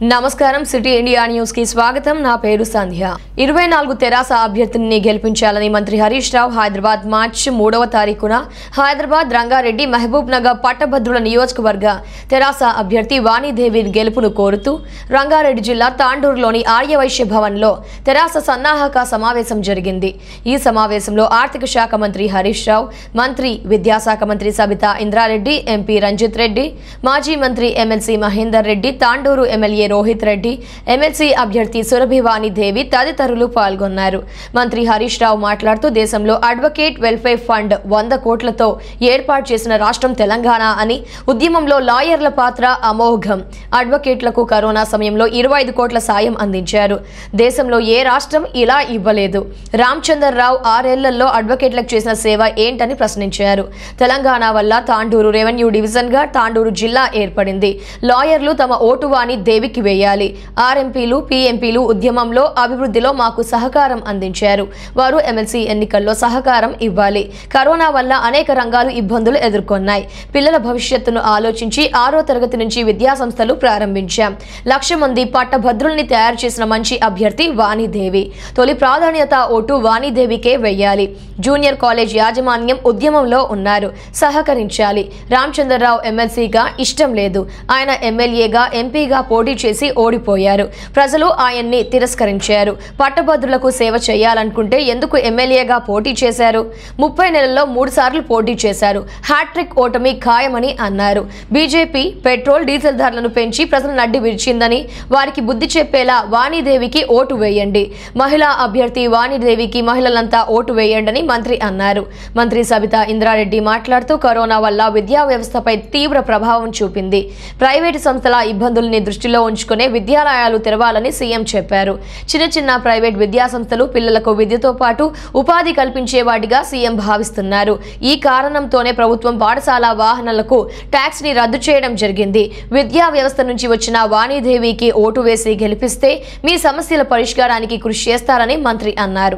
నమస్కారం city India news కి స్వాగతం నా పేరు సంధ్య ఇరవై నాలుగు తెరాస అభ్యర్థిని గెలిపించాలని మంత్రి హరీష్ రావు హైదరాబాద్ మార్చ్ మూడవ తారీఖున హైదరాబాద్ రంగారెడ్డి మహబూబ్ నగర్ పట్టభద్రుల నియోజకవర్గ తెరాస అభ్యర్థి వాణిదేవి గెలుపును కోరుతూ రంగారెడ్డి జిల్లా తాండూరులోని ఆర్యవైశ్య భవన్లో తెరాస సన్నాహక సమావేశం జరిగింది ఈ సమావేశంలో ఆర్థిక శాఖ మంత్రి హరీష్ రావు మంత్రి విద్యాశాఖ మంత్రి సబితా ఇంద్రారెడ్డి ఎంపీ రంజిత్ రెడ్డి మాజీ మంత్రి MLC Mahender Reddy Tandur MLA Rohith Reddy MLC అభ్యర్థి సురభివాణి దేవి తదితరులు పాల్గొన్నారు మంత్రి హరీష్ రావు మాట్లాడుతూ దేశంలో అడ్వకేట్ వెల్ఫేర్ ఫండ్ వంద కోట్లతో ఏర్పాటు చేసిన రాష్ట్రం తెలంగాణ అని ఉద్యమంలో లాయర్ల పాత్ర అమోఘం అడ్వకేట్లకు కరోనా సమయంలో ఇరవై ఐదు కోట్ల సాయం అందించారు దేశంలో ఏ రాష్ట్రం ఇలా ఇవ్వలేదు రామచందర్ రావు ఆరేళ్లలో అడ్వకేట్లకు చేసిన సేవ ఏంటని ప్రశ్నించారు తెలంగాణ వల్ల తాండూరు రెవెన్యూ డివిజన్గా తాండూరు జిల్లా ఏర్పడింది లాయర్లు తమ ఓటు వాణి దేవికి వేయాలి ఆర్ఎంపీలు పీఎంపీలు ఉద్యమంలో అభివృద్ధిలో మాకు సహకారం అందించారు వారు ఎమ్మెల్సీ ఎన్నికల్లో సహకారం ఇవ్వాలి కరోనా వల్ల అనేక రంగాలు ఇబ్బందులు ఎదుర్కొన్నాయి పిల్లల భవిష్యత్తును ఆలోచించి ఆరో తరగతి నుంచి విద్యా సంస్థలు ప్రారంభించాం లక్ష మంది పట్టభద్రుల్ని తయారు చేసిన మంచి అభ్యర్థి వాణిదేవి తొలి ప్రాధాన్యత ఓటు వాణిదేవికే వెయ్యాలి జూనియర్ కాలేజ్ యాజమాన్యం ఉద్యమంలో ఉన్నారు సహకరించాలి రామచంద్రరావు ఎమ్మెల్సీగా ఇష్టం లేదు ఆయన ఎమ్మెల్యేగా ఎంపీగా పోటీ చేసి ఓడిపోయారు ప్రజలు ఆయన్ని తిరస్కరించారు పట్టభద్రులకు సేవ చేయాలనుకుంటే ఎందుకు ఎమ్మెల్యేగా పోటీ చేశారు ముప్పై నెలల్లో మూడు సార్లు పోటీ చేశారు హ్యాట్రిక్ ఓటమి ఖాయమని అన్నారు బీజేపీ పెట్రోల్ డీజిల్ ధరలను పెంచి ప్రజల నడ్డి విరిచిందని వారికి బుద్ధి చెప్పేలా వాణిదేవికి ఓటు వేయండి మహిళా అభ్యర్థి వాణిదేవికి మహిళలంతా ఓటు వేయండని మంత్రి అన్నారు మంత్రి సబితా ఇంద్రారెడ్డి మాట్లాడుతూ కరోనా వల్ల విద్యా వ్యవస్థపై తీవ్ర ప్రభావం చూపింది ప్రైవేటు సంస్థల ఇబ్బందుల్ని దృష్టిలో ఉంచుకునే విద్యాలయాలు తెరవాలని సీఎం చెప్పారు చిన్న చిన్న ప్రైవేట్ విద్యా సంస్థలు పిల్లలకు విద్యతో పాటు ఉపాధి కల్పించే వాటిగా సీఎం భావిస్తున్నారు ఈ కారణంతోనే ప్రభుత్వం పాఠశాల వాహనాలకు ట్యాక్స్ ని రద్దు చేయడం జరిగింది విద్యా వ్యవస్థ నుంచి వచ్చిన వాణిదేవికి ఓటు వేసి గెలిపిస్తే మీ సమస్యల పరిష్కారానికి కృషి చేస్తారని మంత్రి అన్నారు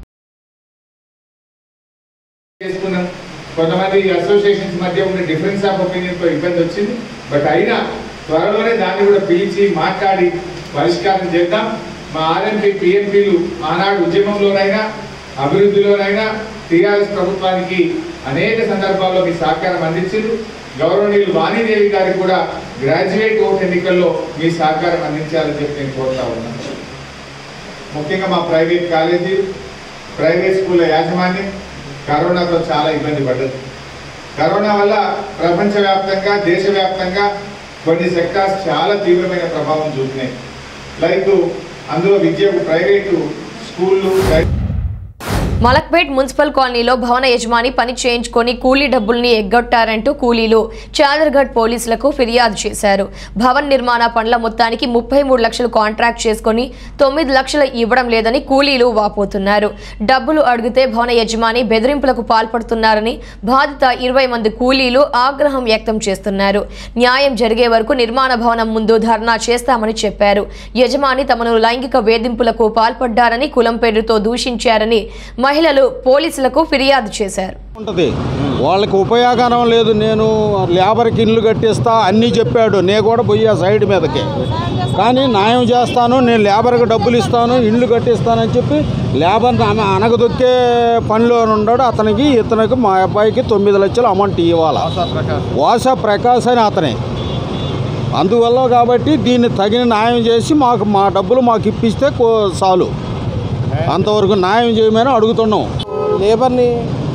చేసుకున్నాం కొంతమంది అసోసియేషన్స్ మధ్య ఉన్న డిఫరెన్స్ ఆఫ్ ఒపీనియన్ తో ఇబ్బంది వచ్చింది బట్ అయినా త్వరలోనే దాన్ని కూడా పిలిచి మాట్లాడి పరిష్కారం చేద్దాం మా ఆర్ఎంపీ పిఎంపీలు ఆనాడు ఉద్యమంలోనైనా అభివృద్ధిలోనైనా టీఆర్ఎస్ ప్రభుత్వానికి అనేక సందర్భాల్లో మీ సహకారం అందించారు గౌరవనీయులు వాణిదేవి గారికి కూడా గ్రాడ్యుయేట్ ఓట్ ఎన్నికల్లో మీ సహకారం అందించాలని చెప్పి నేను కోరుతా ఉన్నాను ముఖ్యంగా మా ప్రైవేట్ కాలేజీలు ప్రైవేట్ స్కూళ్ళ యాజమాన్యం కరోనాతో చాలా ఇబ్బంది పడ్డది కరోనా వల్ల ప్రపంచవ్యాప్తంగా దేశవ్యాప్తంగా కొన్ని సెక్టార్స్ చాలా తీవ్రమైన ప్రభావం చూపినాయి లైక్ అందులో విద్యకు ప్రైవేటు స్కూళ్ళు ప్రై- మలక్పేట్ మున్సిపల్ కాలనీలో భవన యజమాని పని చేయించుకొని కూలీ డబ్బుల్ని ఎగ్గొట్టారంటూ కూలీలు చాదర్ఘడ్ పోలీసులకు ఫిర్యాదు చేశారు భవన్ నిర్మాణ పనుల మొత్తానికి ముప్పై మూడు లక్షలు కాంట్రాక్ట్ చేసుకొని తొమ్మిది లక్షలు ఇవ్వడం లేదని కూలీలు వాపోతున్నారు డబ్బులు అడిగితే భవన యజమాని బెదిరింపులకు పాల్పడుతున్నారని బాధిత ఇరవై మంది కూలీలు ఆగ్రహం వ్యక్తం చేస్తున్నారు న్యాయం జరిగే వరకు నిర్మాణ భవనం ముందు ధర్నా చేస్తామని చెప్పారు యజమాని తమను లైంగిక వేధింపులకు పాల్పడ్డారని కులం పేరుతో దూషించారని మహిళలు పోలీసులకు ఫిర్యాదు చేశారు ఉంటుంది వాళ్ళకి ఉపయోగం లేదు నేను లేబర్కి ఇల్లు కట్టిస్తా అన్నీ చెప్పాడు నేను కూడా పోయా సైడ్ మీదకి కానీ న్యాయం చేస్తాను నేను లేబర్కి డబ్బులు ఇస్తాను ఇల్లు కట్టిస్తానని చెప్పి లేబర్ ఆమె అనగదొక్కే పనిలో ఉన్నాడు అతనికి ఇతనికి మా అబ్బాయికి తొమ్మిది లక్షలు అమౌంట్ ఇవ్వాలి వాసా ప్రకాశ్ అని అతనే అందువల్ల కాబట్టి దీన్ని తగిన న్యాయం చేసి మాకు మా డబ్బులు మాకు ఇప్పిస్తే కో- చాలు అంతవరకు న్యాయం చేయమని అడుగుతున్నాం లేబర్ని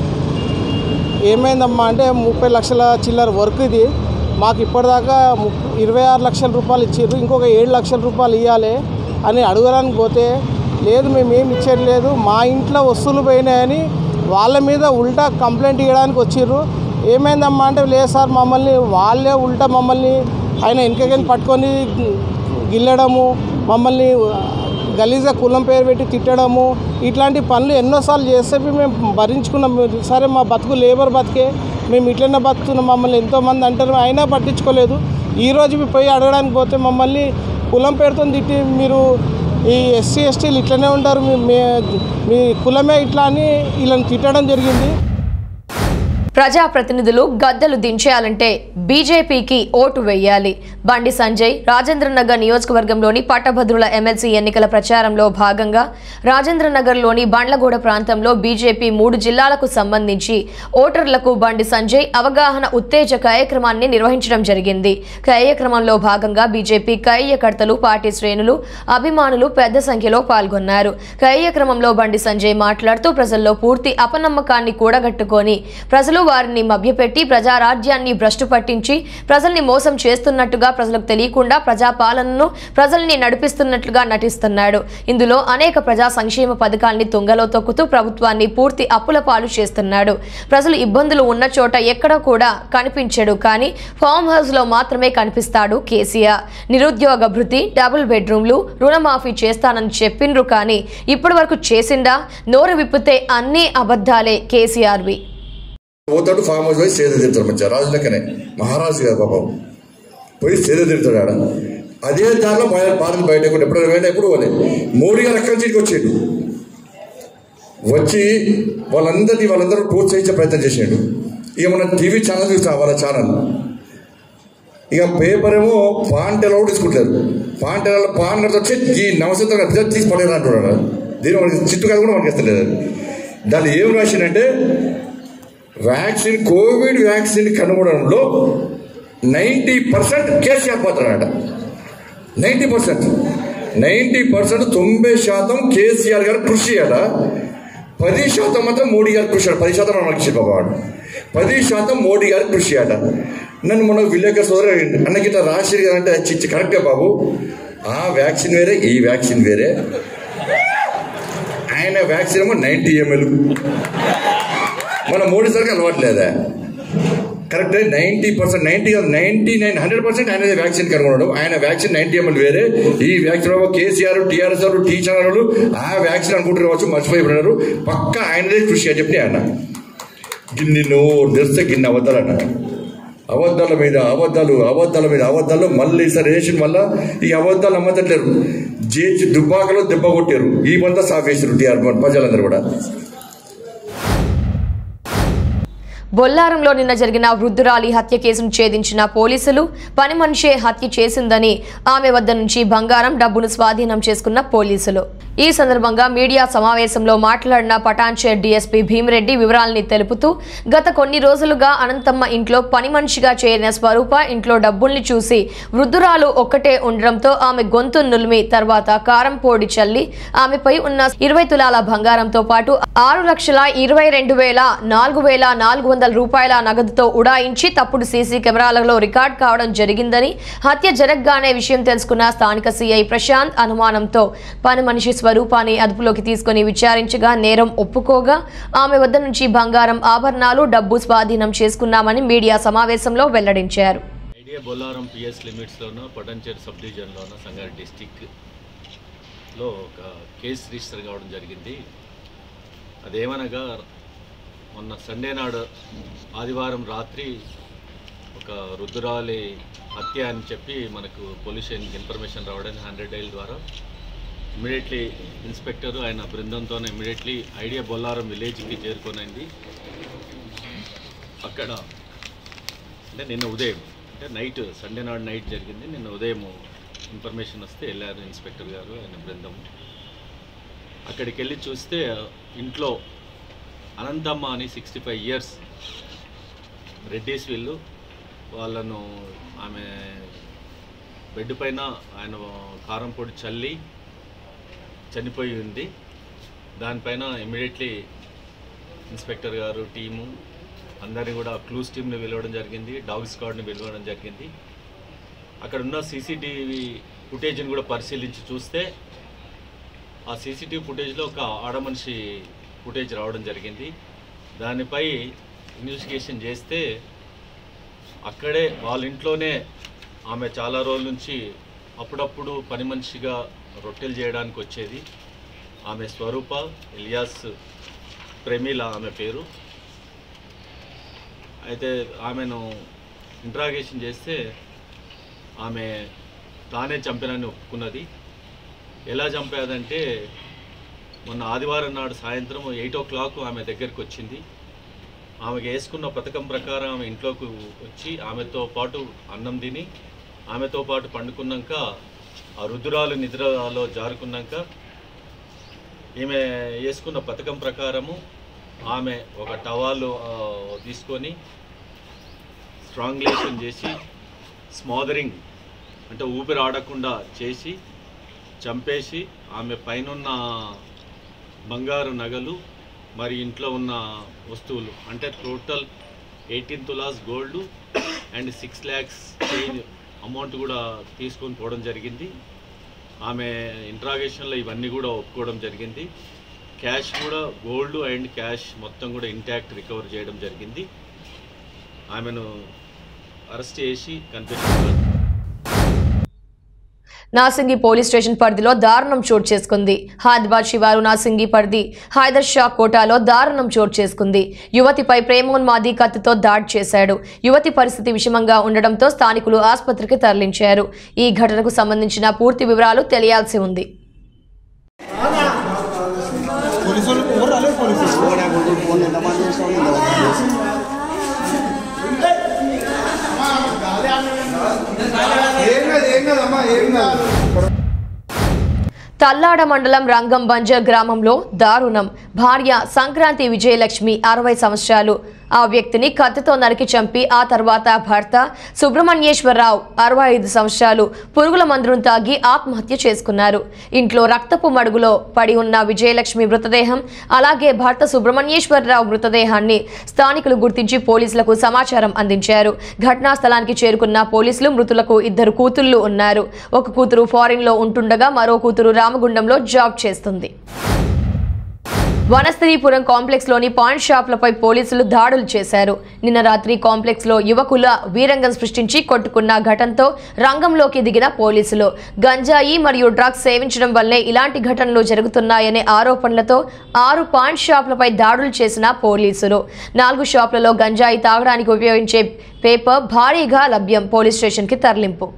ఏమైందమ్మా అంటే ముప్పై లక్షల చిల్లర వర్క్ ఇది మాకు ఇప్పటిదాకా ము- ఇరవై ఆరు లక్షల రూపాయలు ఇచ్చారు ఇంకొక ఏడు లక్షల రూపాయలు ఇవ్వాలి అని అడగడానికి పోతే లేదు మేము ఏమి ఇచ్చేది లేదు మా ఇంట్లో వస్తువులు పోయినాయని వాళ్ళ మీద ఉల్టా కంప్లైంట్ ఇవ్వడానికి వచ్చిర్రు ఏమైందమ్మా అంటే లేదు సార్ మమ్మల్ని వాళ్ళే ఉల్టా మమ్మల్ని ఆయన వెనకని పట్టుకొని గిల్లడము మమ్మల్ని గలీజా కులం పేరు పెట్టి తిట్టడము ఇట్లాంటి పనులు ఎన్నోసార్లు చేస్తే మేము భరించుకున్నాం సరే మా బతుకు లేబర్ బతికే మేము ఇట్లనే బతుకుతున్నాం మమ్మల్ని ఎంతోమంది అంటారు అయినా పట్టించుకోలేదు ఈ రోజు మేము పోయి అడగడానికి పోతే మమ్మల్ని కులం పేరుతో తిట్టి మీరు ఈ ఎస్సీ ఎస్టీలు ఇట్లనే ఉంటారు మీ మీ- మీ కులమే ఇట్లా అని వీళ్ళని తిట్టడం జరిగింది ప్రజాప్రతినిధులు గద్దెలు దించేయాలంటే బీజేపీకి ఓటు వేయాలి బండి సంజయ్ రాజేంద్రనగర్ నియోజకవర్గంలోని పట్టభద్రుల ఎమ్మెల్సీ ఎన్నికల ప్రచారంలో భాగంగా రాజేంద్రనగర్లోని బండ్లగూడ ప్రాంతంలో బీజేపీ మూడు జిల్లాలకు సంబంధించి ఓటర్లకు బండి సంజయ్ అవగాహన ఉత్తేజ కార్యక్రమాన్ని నిర్వహించడం జరిగింది కార్యక్రమంలో భాగంగా బీజేపీ కార్యకర్తలు పార్టీ శ్రేణులు అభిమానులు పెద్ద సంఖ్యలో పాల్గొన్నారు కార్యక్రమంలో బండి సంజయ్ మాట్లాడుతూ ప్రజల్లో పూర్తి అపనమ్మకాన్ని కూడగట్టుకొని ప్రజలు వారిని మభ్యపెట్టి ప్రజారాజ్యాన్ని భ్రష్టు పట్టించి ప్రజల్ని మోసం చేస్తున్నట్టుగా ప్రజలకు తెలియకుండా ప్రజాపాలనను ప్రజల్ని నడిపిస్తున్నట్లుగా నటిస్తున్నాడు ఇందులో అనేక ప్రజా సంక్షేమ పథకాల్ని తుంగలో తొక్కుతూ ప్రభుత్వాన్ని పూర్తి అప్పుల పాలు చేస్తున్నాడు ప్రజలు ఇబ్బందులు ఉన్న చోట ఎక్కడ కూడా కనిపించడు కానీ ఫామ్ హౌస్ లో మాత్రమే కనిపిస్తాడు కేసీఆర్ నిరుద్యోగ భృతి డబుల్ బెడ్రూమ్లు రుణమాఫీ చేస్తానని చెప్పిండ్రు కానీ ఇప్పటి వరకు చేసిండా నోరు విప్పితే అన్నీ అబద్ధాలే కేసీఆర్వి పోతాడు ఫామ్ హౌస్ పోయి సేద తిడతాడు మంచిగా రాజు లెక్కనే మహారాజు గారు పాపం పోయి సేద తిడతాడు ఆడ అదే దారిలో బయ భారత్ బయట కూడా ఎప్పుడు వెళ్ళా ఎప్పుడు పోలే మోడీ గారు అక్కడి నుంచి వచ్చాడు వచ్చి వాళ్ళందరినీ వాళ్ళందరూ ప్రోత్సహించే ప్రయత్నం చేసాడు ఇక మన టీవీ ఛానల్ చూస్తా వాళ్ళ ఛానల్ ఇక పేపర్ ఏమో పాన్ టెల కూడా తీసుకుంటారు పాన్ టెల పాన్ కడితే వచ్చి ఈ నవసంతో రిజల్ట్ తీసి పడేది అంటున్నాడు దీని మనకి చిట్టు కాదు కూడా మనకి ఇస్తలేదు దాన్ని ఏం రాసిందంటే వ్యాక్సిన్ కోవిడ్ వ్యాక్సిన్ కనుగొనడంలో నైంటీ పర్సెంట్ కేసీఆర్ పాత్రనట నైంటీ పర్సెంట్ నైంటీ పర్సెంట్ తొంభై శాతం కేసీఆర్ గారు కృషి అట పది శాతం మాత్రం మోడీ గారు కృషి అట పది శాతం మనకి ఇచ్చి బాబాడు పది శాతం మోడీ గారి కృషి అట నన్ను మన విలేకర్ సోదరు అడిగిండు, అన్నకి ఇట్లా రాజశేఖర్ గారు అంటే చిచ్చి కరెక్టే బాబు ఆ వ్యాక్సిన్ వేరే ఈ వ్యాక్సిన్ వేరే ఆయన వ్యాక్సిన్ ఏమో నైంటీ ఎంఎల్ మన మోడీ సరికి అలవాట్లేదా correct ninety percent ninety ninety nine hundred percent ఆయన వ్యాక్సిన్ కనుగొనడం ఆయన వ్యాక్సిన్ నైంటీ ఎంఎల్ వేరే ఈ వ్యాక్సిన్ ఏమో కేసీఆర్ టీఆర్ఎస్ వాళ్ళు టీ ఛానల్ వాళ్ళు ఆ వ్యాక్సిన్ అనుకుంటున్నారు కావచ్చు మర్చిపోయిపోయినారు పక్క ఆయనదే కృషి అని చెప్పి ఆయన గిన్ని నువ్వు తెస్తే గిన్ని అబద్ధాలు అన్న అబద్ధాల మీద అబద్ధాలు అబద్ధాల మీద అబద్ధాలు మళ్ళీ ఈసారి వేసిన వల్ల ఈ అబద్ధాలు నమ్మతట్లేరు జేచి దుబ్బాకలో దెబ్బ కొట్టారు ఈ బంతా సాఫ్ వేసారు టీఆర్ ప్రజలందరూ కూడా బొల్లారంలో నిన్న జరిగిన వృద్ధురాలి హత్య కేసును ఛేదించిన పోలీసులు పని మనిషే హత్య చేసిందని ఆమె వద్ద నుంచి బంగారం డబ్బును స్వాధీనం చేసుకున్న పోలీసులు ఈ సందర్భంగా మీడియా సమావేశంలో మాట్లాడిన పటాన్చేర్ డీఎస్పీ భీమిరెడ్డి వివరాలని తెలుపుతూ గత కొన్ని రోజులుగా అనంతమ్మ ఇంట్లో పని మనిషిగా చేరిన స్వరూప ఇంట్లో డబ్బుల్ని చూసి వృద్ధురాలు ఒక్కటే ఉండడంతో ఆమె గొంతు నులిమి తర్వాత కారం పొడి చల్లి ఆమెపై ఉన్న ఇరవై తులాల బంగారంతో పాటు ఆరు లక్షల ఇరవై రెండు వేల నాలుగు వేల నాలుగు వందల రూపాయల నగదుతో ఉడాయించి తప్పుడు సీసీ కెమెరాలలో రికార్డ్ కావడం జరిగిందని హత్య జరగగానే విషయం తెలుసుకున్న స్థానిక సీఐ ప్రశాంత్ అనుమానంతో పని మనిషి స్వరూపాన్ని అదుపులోకి తీసుకుని విచారించగా నేరం ఒప్పుకోగా ఆమె వద్ద నుంచి బంగారం ఆభరణాలు డబ్బు స్వాధీనం చేసుకున్నామని మీడియా సమావేశంలో వెల్లడించారు ఐడియా బొల్లారం పిఎస్ లిమిట్స్లోనూ పొటెన్షియల్ సబ్ డివిజన్లోనూ సంగారెడ్డి డిస్టిక్లో ఒక కేసు రిజిస్టర్ కావడం జరిగింది అదేమనగా మొన్న సండే నాడు ఆదివారం రాత్రి ఒక రుద్రాలి హత్య అని చెప్పి మనకు పొల్యూషన్కి ఇన్ఫర్మేషన్ రావడం హండ్రెడ్ డైల్ ద్వారా ఇమీడియట్లీ ఇన్స్పెక్టర్ ఆయన బృందంతో ఇమీడియట్లీ ఐడియా బొల్లారం విలేజ్కి చేరుకోనండి అక్కడ అంటే నిన్న ఉదయం అంటే నైట్ సండే నాడు నైట్ జరిగింది నిన్న ఉదయం ఇన్ఫర్మేషన్ వస్తే వెళ్ళారు ఇన్స్పెక్టర్ గారు ఆయన బృందం అక్కడికి వెళ్ళి చూస్తే ఇంట్లో అనంతమ్మ అని సిక్స్టీ ఫైవ్ ఇయర్స్ రెడ్డీస్ వీళ్ళు వాళ్ళను ఆమె బెడ్ పైన ఆయన కారం పొడి చల్లి చనిపోయి ఉంది దానిపైన ఇమీడియట్లీ ఇన్స్పెక్టర్ గారు టీము అందరినీ కూడా క్లూస్ టీమ్ని పిలవడం జరిగింది డాగ్ స్క్వాడ్ని పిలవడం జరిగింది అక్కడ ఉన్న సీసీటీవీ ఫుటేజ్ని కూడా పరిశీలించి చూస్తే ఆ సీసీటీవీ ఫుటేజ్లో ఒక ఆడ మనిషి ఫుటేజ్ రావడం జరిగింది దానిపై ఇన్వెస్టిగేషన్ చేస్తే అక్కడే వాళ్ళ ఇంట్లోనే ఆమె చాలా రోజుల నుంచి అప్పుడప్పుడు పని మనిషిగా రొట్టెలు చేయడానికి వచ్చేది ఆమె స్వరూప ఇలియాస్ ప్రేమిల ఆమె పేరు అయితే ఆమెను ఇంట్రాగేషన్ చేస్తే ఆమె తానే చంపినని ఒప్పుకున్నది ఎలా చంపేదంటే మొన్న ఆదివారం నాడు సాయంత్రం ఎయిట్ ఓ క్లాక్ ఆమె దగ్గరికి వచ్చింది ఆమెకు వేసుకున్న పథకం ప్రకారం ఆమె ఇంట్లోకి వచ్చి ఆమెతో పాటు అన్నం తిని ఆమెతో పాటు పండుకున్నాక ఆ రుద్రాలు నిద్రలో జారుకున్నాక ఈమె వేసుకున్న పథకం ప్రకారము ఆమె ఒక టవాలు ఆ, తీసుకొని స్ట్రాంగ్లేషన్ చేసి స్మాదరింగ్ అంటే ఊపిరి ఆడకుండా చేసి చంపేసి ఆమె పైనున్న బంగారు నగలు మరి ఇంట్లో ఉన్న వస్తువులు అంటే టోటల్ ఎయిటీన్ తులాస్ gold and six lakhs change amount కూడా తీసుకొని పోవడం జరిగింది ఆమె ఇంట్రాగేషన్లో ఇవన్నీ కూడా ఒప్పుకోవడం జరిగింది క్యాష్ కూడా గోల్డ్ అండ్ క్యాష్ మొత్తం కూడా ఇంటాక్ట్ రికవర్ చేయడం జరిగింది ఆమెను అరెస్ట్ చేసి కనిపించారు నాసింగి పోలీస్ స్టేషన్ పరిధిలో దారుణం చోటు చేసుకుంది హైదరాబాద్ శివారు నాసింగి పరిధి హైదర్ షా కోటాలో దారుణం చోటు చేసుకుంది యువతిపై ప్రేమోన్మాది కత్తితో దాడి చేశాడు యువతి పరిస్థితి విషమంగా ఉండడంతో స్థానికులు ఆసుపత్రికి తరలించారు ఈ ఘటనకు సంబంధించిన పూర్తి వివరాలు తెలియాల్సి ఉంది తల్లాడ మండలం రంగం బంజర్ గ్రామంలో దారుణం భార్య సంక్రాంతి విజయలక్ష్మి అరవై సంవత్సరాలు ఆ వ్యక్తిని కత్తితో నరికి చంపి ఆ తర్వాత భర్త సుబ్రహ్మణ్యేశ్వరరావు అరవై ఐదు సంవత్సరాలు పురుగుల మందును తాగి ఆత్మహత్య చేసుకున్నారు ఇంట్లో రక్తపు మడుగులో పడి ఉన్న విజయలక్ష్మి మృతదేహం అలాగే భర్త సుబ్రహ్మణ్యేశ్వరరావు మృతదేహాన్ని స్థానికులు గుర్తించి పోలీసులకు సమాచారం అందించారు ఘటనా స్థలానికి చేరుకున్న పోలీసులు మృతులకు ఇద్దరు కూతుళ్లు ఉన్నారు ఒక కూతురు ఫారిన్ లో ఉంటుండగా మరో కూతురు రామగుండంలో జాబ్ చేస్తుంది వనస్థలీపురం కాంప్లెక్స్ లోని పాన్ షాప్లపై పోలీసులు దాడులు చేశారు నిన్న రాత్రి కాంప్లెక్స్ లో యువకుల వీరంగం సృష్టించి కొట్టుకున్న ఘటనతో రంగంలోకి దిగిన పోలీసులు గంజాయి మరియు డ్రగ్స్ సేవించడం వల్లే ఇలాంటి ఘటనలు జరుగుతున్నాయనే ఆరోపణలతో ఆరు పాన్ షాప్లపై దాడులు చేసిన పోలీసులు నాలుగు షాప్లలో గంజాయి తాగడానికి ఉపయోగించే పేపర్ భారీగా లభ్యం పోలీస్ స్టేషన్కి తరలింపు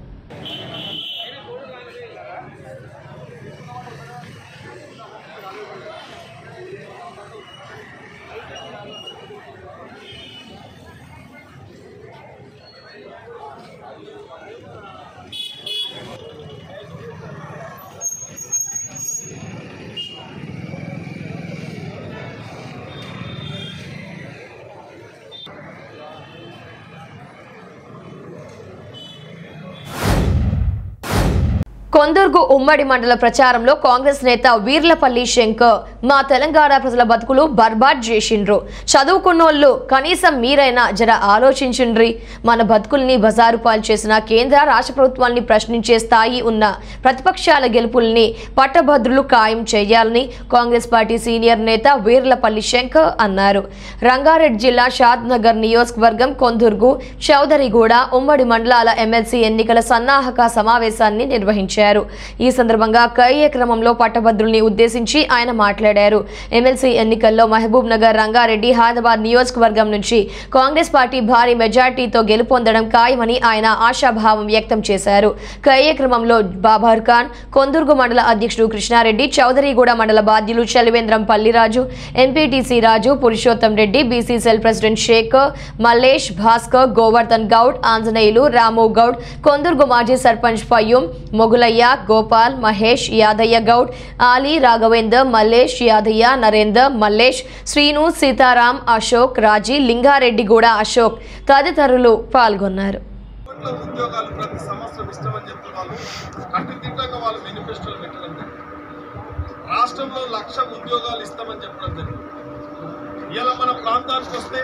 కొందర్గు ఉమ్మడి మండల ప్రచారంలో కాంగ్రెస్ నేత వీర్లపల్లి శంకర్ మా తెలంగాణ ప్రజల బతుకులు బర్బాద్ చేసిండ్రు చదువుకున్నోళ్ళు కనీసం మీరైనా జర ఆలోచించుండ్రి మన బతుకుల్ని బజారు పాలు చేసిన కేంద్ర రాష్ట్ర ప్రభుత్వాల్ని ప్రశ్నించే స్థాయి ఉన్న ప్రతిపక్షాల గెలుపుల్ని పట్టభద్రులు ఖాయం చేయాలని కాంగ్రెస్ పార్టీ సీనియర్ నేత వీర్లపల్లి శంకర్ అన్నారు రంగారెడ్డి జిల్లా షాద్ నగర్ నియోజకవర్గం కొందుర్గు చౌదరిగూడ ఉమ్మడి మండలాల ఎమ్మెల్సీ ఎన్నికల సన్నాహక సమావేశాన్ని నిర్వహించారు ఈ సందర్భంగా కయ్య క్రమంలో పట్టభద్రుల్ని ఉద్దేశించి ఆయన మాట్లాడారు ఎమ్మెల్సీ ఎన్నికల్లో మహబూబ్ నగర్ రంగారెడ్డి హైదరాబాద్ నియోజకవర్గం నుంచి కాంగ్రెస్ పార్టీ భారీ మెజార్టీతో గెలుపొందడం ఖాయమని ఆయన ఆశాభావం వ్యక్తం చేశారు కయ్య క్రమంలో బాబర్ ఖాన్ కొందుర్గు మండల అధ్యక్షుడు కృష్ణారెడ్డి చౌదరిగూడ మండల బాధ్యులు చలివేంద్రం Palliraju MPTC Raju Purushottam Reddy BC cell president Shekar Mallesh Bhaskar Govardhan Goud Anjaneyulu Ramu Goud Kondurg మాజీ సర్పంచ్ ఫయ్యూం మొగులయ్య గోపాల్ మహేష్ యాదయ్య గౌడ్ ఆలీ రాఘవేందర్ మల్లేష్ యాదయ్య నరేందర్ మల్లేష్ శ్రీను సీతారాం అశోక్ రాజీ లింగారెడ్డిగూడ అశోక్ తదితరులు పాల్గొన్నారు కోట్ల ఉద్యోగాలు ప్రతి సంవత్సరం ఇస్తామని చెప్తున్న వాళ్ళు కట్టుదిట్టంగా వాళ్ళు మేనిఫెస్టోలు పెట్టడం జరిగింది రాష్ట్రంలో లక్ష ఉద్యోగాలు ఇస్తామని చెప్పడం జరిగింది ఇలా మన ప్రాంతానికి వస్తే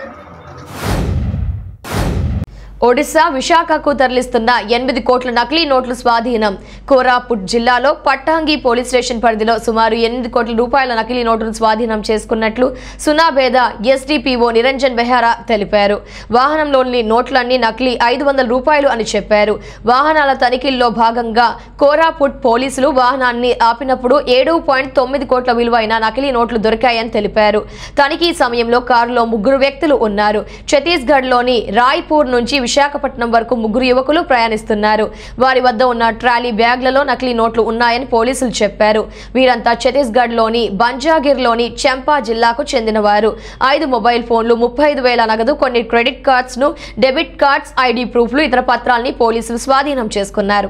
ఒడిశా విశాఖకు తరలిస్తున్న ఎనిమిది కోట్ల నకిలీ నోట్ల స్వాధీనం కోరాపుట్ జిల్లాలో పట్టాంగి పోలీస్ స్టేషన్ పరిధిలో సుమారు ఎనిమిది కోట్ల రూపాయల నకిలీ నోట్లను స్వాధీనం చేసుకున్నట్లు సునాబేద ఎస్డిపిఓ నిరంజన్ బెహారా తెలిపారు వాహనంలోని నోట్లన్నీ నకిలీ ఐదు వందల రూపాయలు అని చెప్పారు వాహనాల తనిఖీల్లో భాగంగా కోరాపుట్ పోలీసులు వాహనాన్ని ఆపినప్పుడు ఏడు పాయింట్ తొమ్మిది కోట్ల విలువైన నకిలీ నోట్లు దొరికాయని తెలిపారు తనిఖీ సమయంలో కారులో ముగ్గురు వ్యక్తులు ఉన్నారు ఛత్తీస్గఢ్లోని రాయ్పూర్ నుంచి విశాఖపట్నం వరకు ముగ్గురు యువకులు ప్రయాణిస్తున్నారు వారి వద్ద ఉన్న ట్రాలీ బ్యాగ్లలో నకిలీ నోట్లు ఉన్నాయని పోలీసులు చెప్పారు వీరంతా ఛత్తీస్గఢ్లోని బంజాగిర్లోని చంపా జిల్లాకు చెందినవారు ఐదు మొబైల్ ఫోన్లు ముప్పై ఐదు వేల నగదు కొన్ని క్రెడిట్ కార్డ్స్ ను డెబిట్ కార్డ్స్ ఐడి ప్రూఫ్లు ఇతర పత్రాల్ని పోలీసులు స్వాధీనం చేసుకున్నారు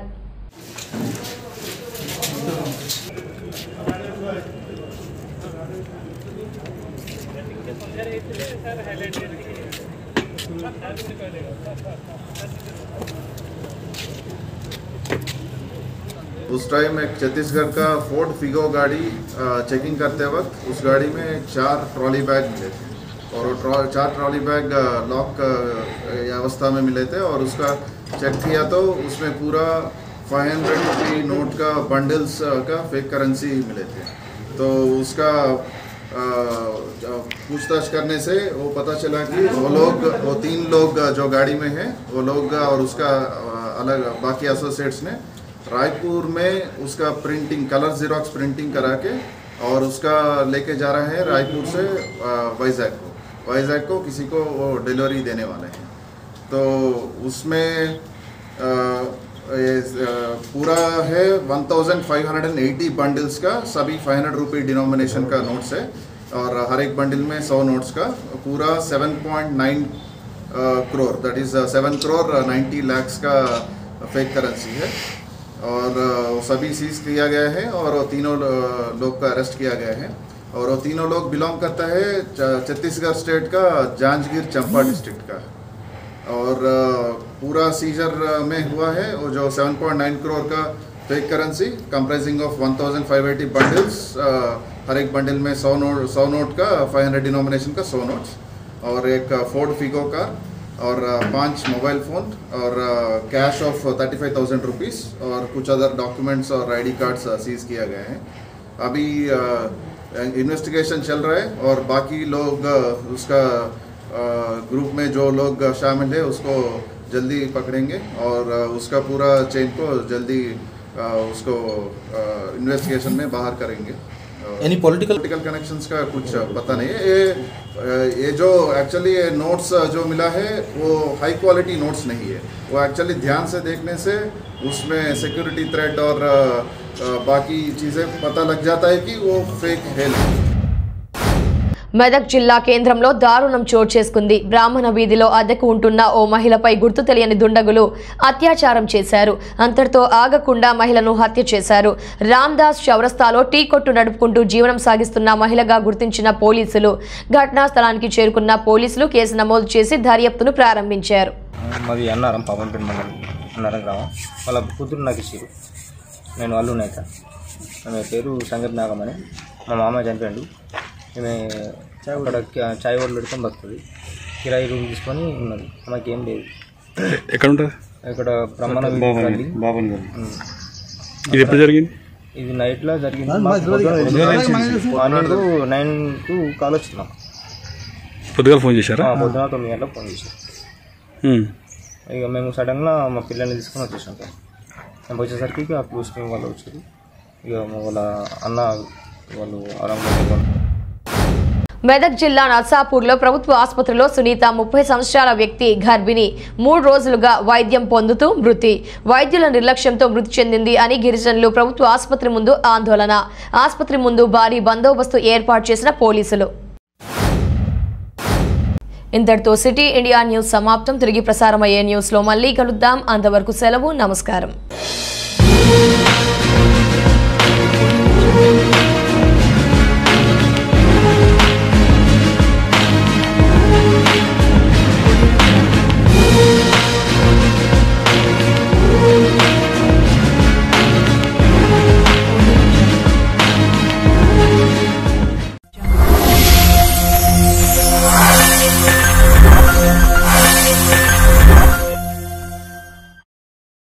उस टाइम एक छत्तीसगढ़ का फोर्ड फिगो गाड़ी अ, चेकिंग करते वक्त उस गाड़ी में चार ट्रॉली बैग मिले थे और वो ट्रॉ- चार ट्रॉली बैग अ, लॉक अ, अवस्था में मिले थे और उसका चेक किया तो उसमें पूरा 500 हंड्रेड रुपी नोट का बंडल्स का फेक करेंसी मिले थे तो उसका अ, जब पूछताछ करने से वो पता चला कि वो लोग वो तीन लोग जो गाड़ी में हैं वो लोग और उसका अ, अलग बाकी एसोसिएट्स ने रायपुर में उसका प्रिंटिंग कलर जीरोक्स प्रिंटिंग करा के और उसका लेके जा रहे हैं रायपुर से अ, वाइजैक को वाइजैक को किसी को वो डिलीवरी देने वाले हैं तो उसमें अ, ये, अ, पूरा है 1580 बंडल्स का सभी 500 रुपी डिनोमिनेशन का नोट्स है और हर एक बंडल में 100 नोट्स का पूरा 7.9 करोर दैट इज 7 करोर 90 लैक्स का फेक करेंसी है और अ, वो सभी सीज किया गया है और वो तीनों लो- लोग का अरेस्ट किया गया है और वो तीनों लोग बिलोंग करता है च- छत्तीसगढ़ स्टेट का जांजगीर चंपा डिस्ट्रिक्ट का और अ, पूरा सीजर में हुआ है वो जो 7.9 करोड़ का fake currency comprising of 1580 bundles हर एक बंडल में 100 नोट 100 नोट का 500 डिनोमिनेशन का 100 नोट्स और एक फोर्ड फिगो कार और अ, पांच मोबाइल फ़ोन और cash of thirty five thousand rupees और कुछ अदर डॉक्यूमेंट्स और आईडी कार्ड्स सीज किया गया है अभी इन्वेस्टिगेशन चल रहा है और बाकी लोग अ, उसका ग्रुप में जो लोग शामिल है उसको जल्दी पकड़ेंगे और अ, उसका पूरा चेन को जल्दी अ, उसको इन्वेस्टिगेशन में बाहर करेंगे Any political- पॉलिटिकल कनेक्शंस का कुछ पता नहीं है ये अ, ये जो एक्चुअली ये नोट्स जो मिला है वो हाई क्वालिटी नोट्स नहीं है वो एक्चुअली ध्यान से देखने से उसमें सिक्योरिटी थ्रेट और अ, अ, बाकी चीज़ें पता लग जाता है कि वो फेक है नहीं మెదక్ జిల్లా కేంద్రంలో దారుణం చోటు చేసుకుంది బ్రాహ్మణ వీధిలో అద్దెకు ఉంటున్న ఓ మహిళపై గుర్తు తెలియని దుండగులు అత్యాచారం చేశారు అంతటితో ఆగకుండా మహిళను హత్య చేశారు రామ్దాస్ చౌరస్తాలో టీ కొట్టు నడుపుకుంటూ జీవనం సాగిస్తున్న మహిళగా గుర్తించిన పోలీసులు ఘటనా స్థలానికి చేరుకున్న పోలీసులు కేసు నమోదు చేసి దర్యాప్తును ప్రారంభించారు మాది అన్నారం పాపంపేట మండలం అన్నారం గ్రామం వాళ్ళ కూతురు నాకు ఇచ్చారు నేను అల్లు నాయక ఆమె పేరు సంగతి నాగం అని మా మామ చనిపోయాడు ఈమె అక్కడ క- చాయ్ వాళ్ళు పెట్టుకొని బతుంది కిరాయి రూమ్ తీసుకొని ఉన్నది ఆమెకి ఏం లేదు ఎక్కడ ఉంటుంది ఇక్కడ బ్రహ్మణ వీధి గల్లీ. బాబన్ ఉమ్. ఇది ఎప్పుడు జరిగింది ఇది నైట్లో జరిగింది మార్నింగ్ నైన్కు కాల్ వచ్చింది మాకు. పొద్దుగాల ఫోన్ చేశారా ఆ, పొద్దున తొమ్మిది గంటలకు ఫోన్ చేశారు ఉమ్. ఇక మేము సడన్గా మా పిల్లల్ని తీసుకొని వచ్చేసాం సార్ మేము వచ్చేసరికి ఇక క్లూస్ టీం వాళ్ళు వచ్చారు ఇక మా వాళ్ళ అన్న వాళ్ళు ఆరంభంలో మెదక్ జిల్లా నర్సాపూర్లో ప్రభుత్వ ఆసుపత్రిలో సునీత ముప్పై సంవత్సరాల వ్యక్తి గర్భిణి మూడు రోజులుగా వైద్యం పొందుతూ మృతి వైద్యుల నిర్లక్ష్యంతో మృతి చెందింది అని గిరిజనులు ప్రభుత్వ ఆసుపత్రి ముందు ఆందోళన ఆసుపత్రి ముందు భారీ బందోబస్తు ఏర్పాటు చేసిన పోలీసులు ఇంతటితో సిటీ ఇండియా న్యూస్ సమాప్తం తిరిగి ప్రసారమయ్యే న్యూస్లో మళ్ళీ కలుద్దాం అంతవరకు సెలవు నమస్కారం